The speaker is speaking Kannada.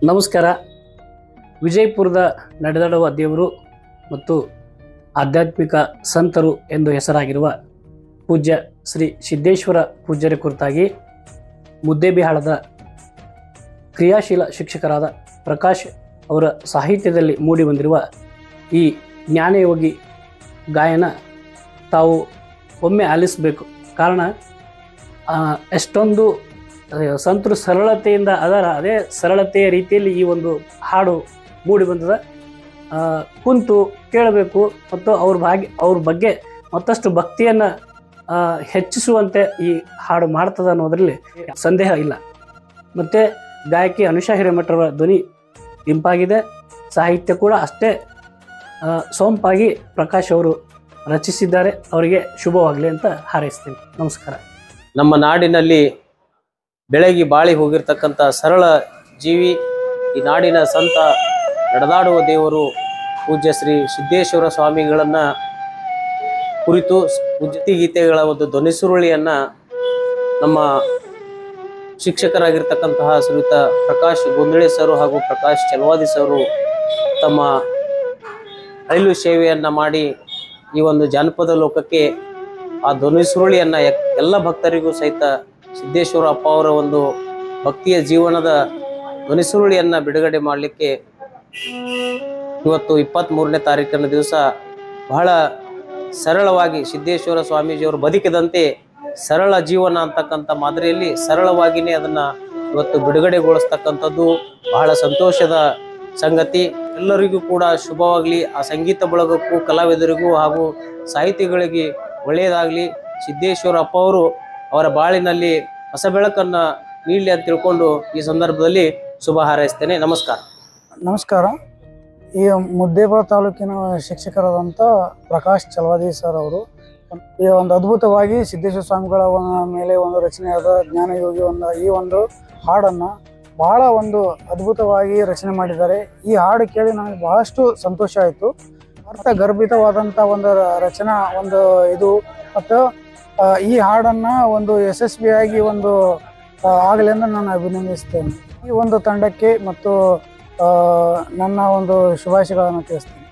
ನಮಸ್ಕಾರ ವಿಜಯಪುರದ ನಡೆದಾಡುವ ದೇವರು ಮತ್ತು ಆಧ್ಯಾತ್ಮಿಕ ಸಂತರು ಎಂದು ಹೆಸರಾಗಿರುವ ಪೂಜ್ಯ ಶ್ರೀ ಸಿದ್ದೇಶ್ವರ ಪೂಜ್ಯರ ಕುರಿತಾಗಿ ಮುದ್ದೇಬಿಹಾಳದ ಕ್ರಿಯಾಶೀಲ ಶಿಕ್ಷಕರಾದ ಪ್ರಕಾಶ್ ಅವರ ಸಾಹಿತ್ಯದಲ್ಲಿ ಮೂಡಿಬಂದಿರುವ ಈ ಜ್ಞಾನಯೋಗಿ ಗಾಯನ ತಾವು ಒಮ್ಮೆ ಆಲಿಸಬೇಕು ಕಾರಣ ಆ, ಎಷ್ಟೊಂದು ಆ, ಸಂತರು ಸರಳತೆಯಿಂದ ಅದರ ಅದೇ ಸರಳತೆಯ ರೀತಿಯಲ್ಲಿ ಈ ಒಂದು ಹಾಡು ಮೂಡಿ ಬಂದದ ಆ, ಕುಂತು ಕೇಳಬೇಕು ಮತ್ತು ಅವ್ರ ಭಾಗ್ಯ ಅವ್ರ ಬಗ್ಗೆ ಮತ್ತಷ್ಟು ಭಕ್ತಿಯನ್ನು ಹೆಚ್ಚಿಸುವಂತೆ ಈ ಹಾಡು ಮಾಡ್ತದ ಅನ್ನೋದರಲ್ಲಿ ಸಂದೇಹ ಇಲ್ಲ ಮತ್ತು ಗಾಯಕಿ ಅನುಷಾ ಹಿರೇಮಠರ ಧ್ವನಿ ಇಂಪಾಗಿದೆ ಸಾಹಿತ್ಯ ಕೂಡ ಅಷ್ಟೇ ಆ, ಸೊಂಪಾಗಿ ಪ್ರಕಾಶ್ ಅವರು ರಚಿಸಿದ್ದಾರೆ ಅವರಿಗೆ ಶುಭವಾಗಲಿ ಅಂತ ಹಾರೈಸ್ತೀನಿ ನಮಸ್ಕಾರ ನಮ್ಮ ನಾಡಿನಲ್ಲಿ ಬೆಳಗಿ ಬಾಳಿ ಹೋಗಿರ್ತಕ್ಕಂಥ ಸರಳ ಜೀವಿ ಈ ನಾಡಿನ ಸಂತ ನಡೆದಾಡುವ ದೇವರು ಪೂಜ್ಯ ಶ್ರೀ ಸಿದ್ದೇಶ್ವರ ಸ್ವಾಮಿಗಳನ್ನ ಕುರಿತು ಪೂಜ್ಯತಿ ಗೀತೆಗಳ ಒಂದು ಧ್ವನಿಸುರುಳಿಯನ್ನ ನಮ್ಮ ಶಿಕ್ಷಕರಾಗಿರ್ತಕ್ಕಂತಹ ಶ್ರೀಯುತ ಪ್ರಕಾಶ್ ಗೊಂದಳೆ ಸರ್ ಹಾಗೂ ಪ್ರಕಾಶ್ ಚಲವಾದಿ ಸರು ತಮ್ಮ ರೈಲು ಸೇವೆಯನ್ನ ಮಾಡಿ ಈ ಒಂದು ಜಾನಪದ ಲೋಕಕ್ಕೆ ಆ ಧ್ವನಿಸುರುಳಿಯನ್ನ ಎಕ್- ಎಲ್ಲ ಭಕ್ತರಿಗೂ ಸಹಿತ ಸಿದ್ದೇಶ್ವರ ಅಪ್ಪ ಅವರ ಒಂದು ಭಕ್ತಿಯ ಜೀವನದ ಧ್ವನಿಸುರುಳಿಯನ್ನ ಬಿಡುಗಡೆ ಮಾಡಲಿಕ್ಕೆ ಇವತ್ತು ಇಪ್ಪತ್ತ್ ಮೂರನೇ ತಾರೀಕಿನ ದಿವಸ ಬಹಳ ಸರಳವಾಗಿ ಸಿದ್ದೇಶ್ವರ ಸ್ವಾಮೀಜಿಯವರು ಬದುಕಿದಂತೆ ಸರಳ ಜೀವನ ಅಂತಕ್ಕಂಥ ಮಾದರಿಯಲ್ಲಿ ಸರಳವಾಗಿಯೇ ಅದನ್ನ ಇವತ್ತು ಬಿಡುಗಡೆಗೊಳಿಸ್ತಕ್ಕಂಥದ್ದು ಬಹಳ ಸಂತೋಷದ ಸಂಗತಿ ಎಲ್ಲರಿಗೂ ಕೂಡ ಶುಭವಾಗಲಿ ಆ ಸಂಗೀತ ಬಳಗಕ್ಕೂ ಕಲಾವಿದರಿಗೂ ಹಾಗೂ ಸಾಹಿತಿಗಳಿಗೆ ಒಳ್ಳೆಯದಾಗಲಿ ಸಿದ್ದೇಶ್ವರ ಅಪ್ಪ ಅವರು ಅವರ ಬಾಳಿನಲ್ಲಿ ಹೊಸ ಬೆಳಕನ್ನ ನೀಡಲಿ ಅಂತ ತಿಳ್ಕೊಂಡು ಈ ಸಂದರ್ಭದಲ್ಲಿ ಶುಭ ಹಾರೈಸ್ತೇನೆ ನಮಸ್ಕಾರ ನಮಸ್ಕಾರ ಈ ಮುದ್ದೇಬಾಳ ತಾಲೂಕಿನ ಶಿಕ್ಷಕರಾದಂಥ ಪ್ರಕಾಶ್ ಚಲವಾದಿ ಸರ್ ಅವರು ಈ ಒಂದು ಅದ್ಭುತವಾಗಿ ಸಿದ್ದೇಶ್ವರ ಸ್ವಾಮಿಗಳ ಒಂದು ಮೇಲೆ ಒಂದು ರಚನೆಯಾದ ಜ್ಞಾನಯೋಗಿ ಒಂದು ಈ ಒಂದು ಹಾಡನ್ನು ಬಹಳ ಒಂದು ಅದ್ಭುತವಾಗಿ ರಚನೆ ಮಾಡಿದ್ದಾರೆ ಈ ಹಾಡು ಕೇಳಿ ನನಗೆ ಬಹಳಷ್ಟು ಸಂತೋಷ ಆಯಿತು ಅರ್ಥ ಗರ್ಭಿತವಾದಂಥ ಒಂದು ರ- ರಚನಾ ಒಂದು ಇದು ಮತ್ತು ಆ, ಈ ಹಾಡನ್ನು ಒಂದು ಯಶಸ್ವಿಯಾಗಿ ಒಂದು ಆ, ಆಗಲಿ ಎಂದು ನಾನು ಅಭಿನಂದಿಸ್ತೇನೆ ಈ ಒಂದು ತಂಡಕ್ಕೆ ಮತ್ತು ಆ, ನನ್ನ ಒಂದು ಶುಭಾಶಯಗಳನ್ನು ತಿಳಿಸ್ತೇನೆ